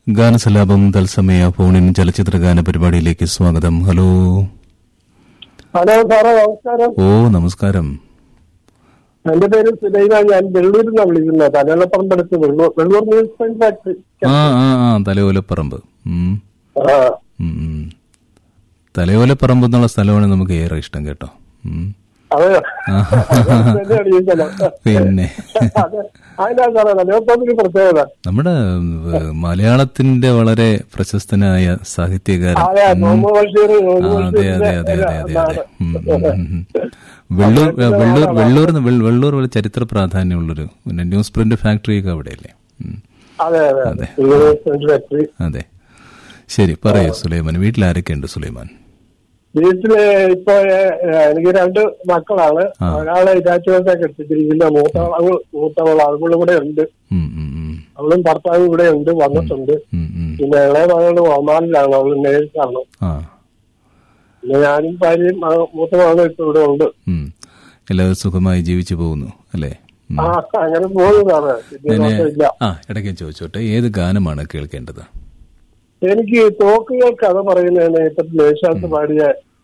ഗാനസലാപം തത്സമയ ഫോണിൻ ചലച്ചിത്ര ഗാന പരിപാടിയിലേക്ക് സ്വാഗതം ഹലോ ഹലോ സാറേ നമസ്കാരം ഓ നമസ്കാരം എന്റെ പേര് സുലൈന ഞാൻ വെള്ളൂരിൽ നിന്നാണ് വിളിക്കുന്നത് തലവലപ്പറമ്പടുത്ത് വെള്ളൂർ വെള്ളൂർ മ്യൂസിപ്പൽ ഫാക്ടറി ആ ആ ആ തലയോലപ്പറമ്പ് ഉം, ആ ഉം, ഉം. തലയോലപ്പറമ്പ് എന്നുള്ള സ്ഥലമാണ് നമുക്ക് ഏറെ ഇഷ്ടം കേട്ടോ ഉം. അതെ തന്നെയാണ് ഈ സ്ഥലം. പിന്നെ അതെ അതിനാ സാറേ തലവലപ്പറമ്പിന് പ്രത്യേകത നമ്മുടെ ഏഹ്, മലയാളത്തിന്റെ വളരെ പ്രശസ്തനായ സാഹിത്യകാരൻ അതെ മുഹമ്മദ് ബഷീർ ആ, മുഹമ്മദ് അതെ അതെ അതെ ബഷീറിന്റെ അതെ അതെ അതെ നാട്. ഉം, ഉം, ഉം, ഉം. വെള്ളൂർ വെള്ളൂർ വെള്ളൂർ വെള്ള- വെള്ളൂർ ഒരു ചരിത്ര പ്രാധാന്യമുള്ളൊരു പിന്നെ ന്യൂസ് പ്രിന്റ് ഫാക്ടറിയൊക്കെ അവിടെയല്ലേ ഉം. അതെ അതെ അതെ വെള്ളൂർ മ്യൂസിപ്പൽ ഫാക്ടറി അതെ ശരി പറയൂ സുലൈമാൻ വീട്ടിൽ ആരൊക്കെയുണ്ട് സുലൈമാൻ വീട്ടില് ഇപ്പൊ ഏ, എനിക്ക് രണ്ട് മക്കളാണ് ആ. ഒരാളെ ഇരാറ്റുവത്തൊക്കെ എടുത്തിരിക്കുന്ന മൂത്തവൾ മൂത്തവൾ അവളും കൂടെ ഉണ്ട് ഉം, ഉം, ഉം. അവളും ഭർത്താവും ഇവിടെ ഉണ്ട് വന്നിട്ടുണ്ട് ഉം, ഉം. പിന്നെ ഇളയ മകള് ഒമാനിലാണ് അവള് നേഴ്സാണ് ആ പിന്നെ ഞാനും ഭാര്യയും മക- മൂത്ത മകളും ഇപ്പൊ ഇവിടെ ഉണ്ട് ഉം. എല്ലാവരും സുഖമായി ജീവിച്ചു പോകുന്നു അല്ലേ ഉം. ആ അങ്ങനെ പോകുന്നതാണ് പിന്നെ ഞാന് കുഴപ്പമില്ല ആ ഇടയ്ക്ക് ചോദിച്ചോട്ടെ ഏത് ഗാനമാണ് കേൾക്കേണ്ടത് എനിക്ക് തോക്കുകൾ കഥ പറയുന്നതിന് ഇപ്പൊ ദേശാന്ത് പാടിയ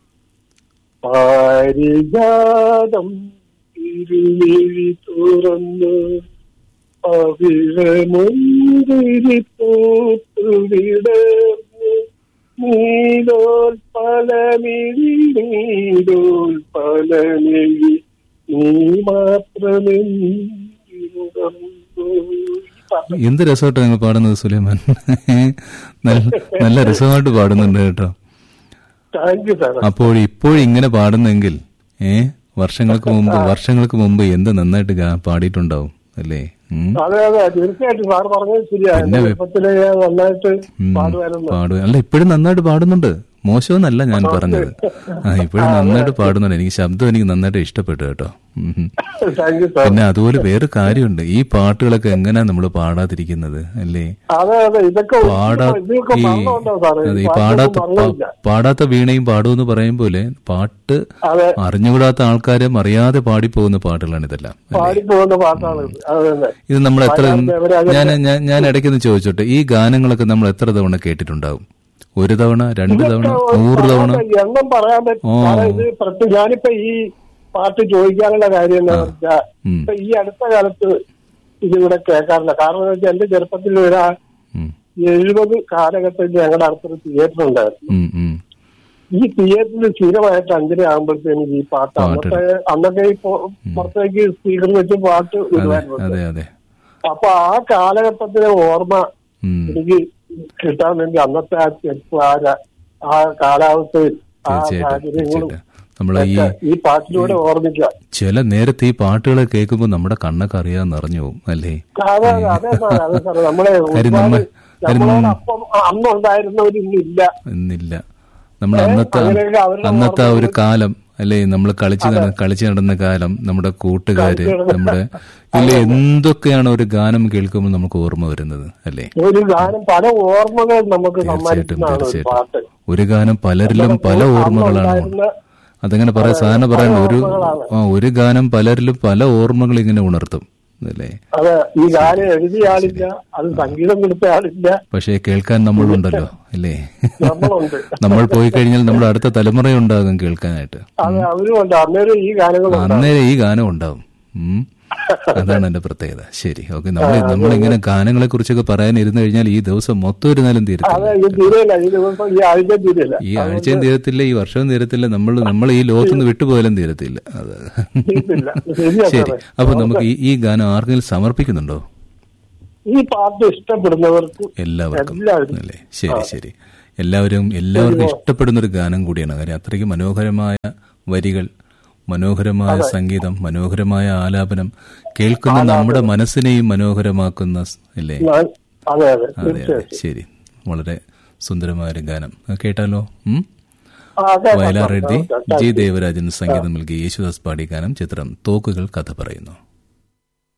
പാരിജാതം ഇരുമിഴി തുറന്നു അവിഴമുന്തിരി പൂത്തു വിടർന്നു നീലോൽ പലമിഴി നീലോൽ പലമിഴി നീ മാത്രമേ എന്ത് രസമായിട്ട് നിങ്ങൾ പാടുന്നത് സുലൈമാൻ നല്ല നല്ല രസമായിട്ട് പാടുന്നുണ്ട് കേട്ടോ താങ്ക് യു സാർ അപ്പോൾ ഇപ്പോഴിങ്ങനെ പാടുന്നെങ്കിൽ ഏ വർഷങ്ങൾക്ക് മുമ്പ് വർഷങ്ങൾക്ക് മുമ്പ് എന്ത് നന്നായിട്ട് ഗാ- പാടിയിട്ടുണ്ടാവും അല്ലേ ഉം. അതെ അതെ തീർച്ചയായിട്ടും സാർ പറഞ്ഞത് ശരിയാ എന്റെ ചെറുപ്പത്തിലെ ഞാൻ നന്നായിട്ട് ഉം. പാടുമായിരുന്നു പാടുക അല്ല ഇപ്പോഴും നന്നായിട്ട് പാടുന്നുണ്ട് മോശമെന്നല്ല ഞാൻ പറഞ്ഞത് ആ ഇപ്പോഴും നന്നായിട്ട് പാടുന്നുണ്ട് എനിക്ക് ശബ്ദം എനിക്ക് നന്നായിട്ട് ഇഷ്ടപ്പെട്ടു കേട്ടോ ഉം, ഉം. താങ്ക് യു സാർ പിന്നെ അതുപോലെ വേറെ കാര്യമുണ്ട് ഈ പാട്ടുകളൊക്കെ എങ്ങനെയാ നമ്മൾ പാടാതിരിക്കുന്നത് അല്ലേ അതെ അതെ ഇതൊക്കെ പാടാ ഇതൊക്കെ ഈ പറഞ്ഞുണ്ടോ സാറേ അതെ ഈ പാട്ടൊന്നും പാടാത്ത പറഞ്ഞില്ല പാ- പാടാത്ത വീണയും പാടുമെന്ന് പറയും പോലെ പാട്ട് അതെ അറിഞ്ഞുകൂടാത്ത ആൾക്കാരെ അറിയാതെ പാടിപ്പോകുന്ന പാട്ടുകളാണ് ഇതെല്ലാം പാടിപ്പോകുന്ന പാട്ടാണ് ഇത് അത് തന്നെ ഇത് നമ്മൾ എത്ര ദേവരാജന്റെ- ഞാൻ ഞാൻ ഞാൻ ഇടയ്ക്കൊന്ന് ചോദിച്ചോട്ടെ ഈ ഗാനങ്ങളൊക്കെ നമ്മൾ എത്ര തവണ കേട്ടിട്ടുണ്ടാവും ഒരു തവണ രണ്ട് തവണ നൂറ് തവണ എണ്ണം പറയാൻ പറ്റും ഓ. സാറേ ഇത് പ്രത്യേക ഞാനിപ്പോ ഈ പാട്ട് ചോദിക്കാനുള്ള കാര്യം എന്താ വെച്ചാൽ ഉം. ഇപ്പൊ ഈ അടുത്ത കാലത്ത് ഇതിവിടെ കേൾക്കാറില്ല കാരണം എന്ന് വെച്ചാൽ എന്റെ ചെറുപ്പത്തിൽ ഒരു ഉം, എഴുപത് കാലഘട്ടത്തിൽ ഞങ്ങളുടെ അടുത്തൊരു തിയേറ്റർ ഉണ്ടായിരുന്നു ഉം, ഉം. ഈ തിയേറ്ററിൽ സ്ഥിരമായിട്ട് അഞ്ചര ആകുമ്പോഴത്തേനും ഈ പാട്ട് അന്നത്തെ അന്നൊക്കെ ഈ പൊ- പുറത്തേക്ക് സ്പീക്കർ വെച്ച് പാട്ട് വിടുമായിരുന്നു അതെ അതെ അപ്പൊ ആ കാലഘട്ടത്തിലെ ഓർമ്മ ഉം. എനിക്ക് കിട്ടാൻ വേണ്ടി അന്നത്തെ ആ ചെറുപ്പം ആ ര- ആ കാലാവസ്ഥയിൽ ആ തീർച്ചയായിട്ടും സാഹചര്യങ്ങളും തീർച്ചയായിട്ടും നമ്മളെ ഈ ഒക്കെ ഈ പാട്ടിലൂടെ ഓർമ്മിക്കാം ചില നേരത്തെ ഈ പാട്ടുകൾ കേൾക്കുമ്പോൾ നമ്മുടെ കണ്ണൊക്കെ അറിയാതെ നിറഞ്ഞു പോകും അല്ലേ അതെ അതെ അതെ സാറേ അതെ സാറേ നമ്മളെ കാര്യം നമ്മ- ഒരുപാട് കാര്യം നമ്മ- നമ്മളോടൊപ്പം അന്നുണ്ടായിരുന്നവരിന്നില്ല എന്നില്ല നമ്മൾ അന്നത്തെ അങ്ങനെയൊക്കെ അവരുടെ അന്നത്തെ ആ ഒരു കാലം അല്ലേ നമ്മൾ കളിച്ച് നട കളിച്ച് നടന്ന കാലം നമ്മുടെ കൂട്ടുകാര് നമ്മുടെ ഇല്ല എന്തൊക്കെയാണ് ഒരു ഗാനം കേൾക്കുമ്പോൾ നമുക്ക് ഓർമ്മ വരുന്നത് അല്ലേ ഒരു ഗാനം പല ഓർമ്മകൾ നമുക്ക് തീർച്ചയായിട്ടും സമ്മാനിക്കുന്നതാണ് ഒരു തീർച്ചയായിട്ടും പാട്ട് ഒരു ഗാനം പലരിലും പല ഓർമ്മകളാണ് അന്നുണ്ടായിരുന്ന അതങ്ങനെ പറയാൻ സാധാരണ പറയാൻ ഒരു ആ ഒരു ഗാനം പലരിലും പല ഓർമ്മകൾ ഇങ്ങനെ ഉണർത്തും അല്ലേ അതെ ഈ ഗാനം എഴുതിയ ആളില്ല അത് സംഗീതം കൊടുത്ത ആളില്ല പക്ഷേ കേൾക്കാൻ നമ്മളുണ്ടല്ലോ അല്ലേ നമ്മളുണ്ട് നമ്മൾ പോയി കഴിഞ്ഞാൽ നമ്മുടെ അടുത്ത തലമുറയുണ്ടാകും കേൾക്കാനായിട്ട് അത് അവരും ഉണ്ട് അന്നേരം ഈ ഗാനങ്ങൾ അന്നേരം ഈ ഗാനം ഉണ്ടാവും ഉം. അതാണ് എന്റെ പ്രത്യേകത ശരി ഓക്കെ നമ്മൾ നമ്മളിങ്ങനെ ഗാനങ്ങളെ കുറിച്ചൊക്കെ പറയാൻ ഇരുന്നു കഴിഞ്ഞാൽ ഈ ദിവസം മൊത്തം ഇരുന്നാലും തീരത്തില്ല അതെ ഇത് തീരെയില്ല ഈ ദിവസം ഈ ആഴ്ച തീരെയില്ല ഈ ആഴ്ചയും തീരത്തില്ല ഈ വർഷവും തീരത്തില്ല നമ്മൾ നമ്മൾ ഈ ലോകത്തുനിന്ന് വിട്ടുപോയാലും തീരത്തില്ല അത് തീരത്തില്ല ശരിയാ ശരി സാറേ അപ്പൊ നമുക്ക് ഈ ഈ ഗാനം ആർക്കെങ്കിലും സമർപ്പിക്കുന്നുണ്ടോ ഈ പാട്ട് ഇഷ്ടപ്പെടുന്നവർക്ക് എല്ലാവർക്കും എല്ലാവരും അല്ലേ ശരി ശരി എല്ലാവരും എല്ലാവർക്കും ഇഷ്ടപ്പെടുന്ന ഒരു ഗാനം കൂടിയാണ് കാര്യം അത്രയ്ക്ക് മനോഹരമായ വരികൾ മനോഹരമായ സംഗീതം മനോഹരമായ ആലാപനം കേൾക്കുന്ന നമ്മുടെ മനസ്സിനെയും മനോഹരമാക്കുന്ന സ്- അല്ലേ ഞാൻ- അതെ അതെ അതെ അതെ തീർച്ചയായും ശരി വളരെ സുന്ദരമായ ഒരു ഗാനം അത് കേട്ടാലോ ഉം? ആ, അതെ, അതെ, വയലാർ അതെ, എഴുതി അതെ, ജി ദേവരാജൻ സംഗീതം നൽകി യേശുദാസ് പാടിയ ഗാനം ചിത്രം തോക്കുകൾ കഥ പറയുന്നു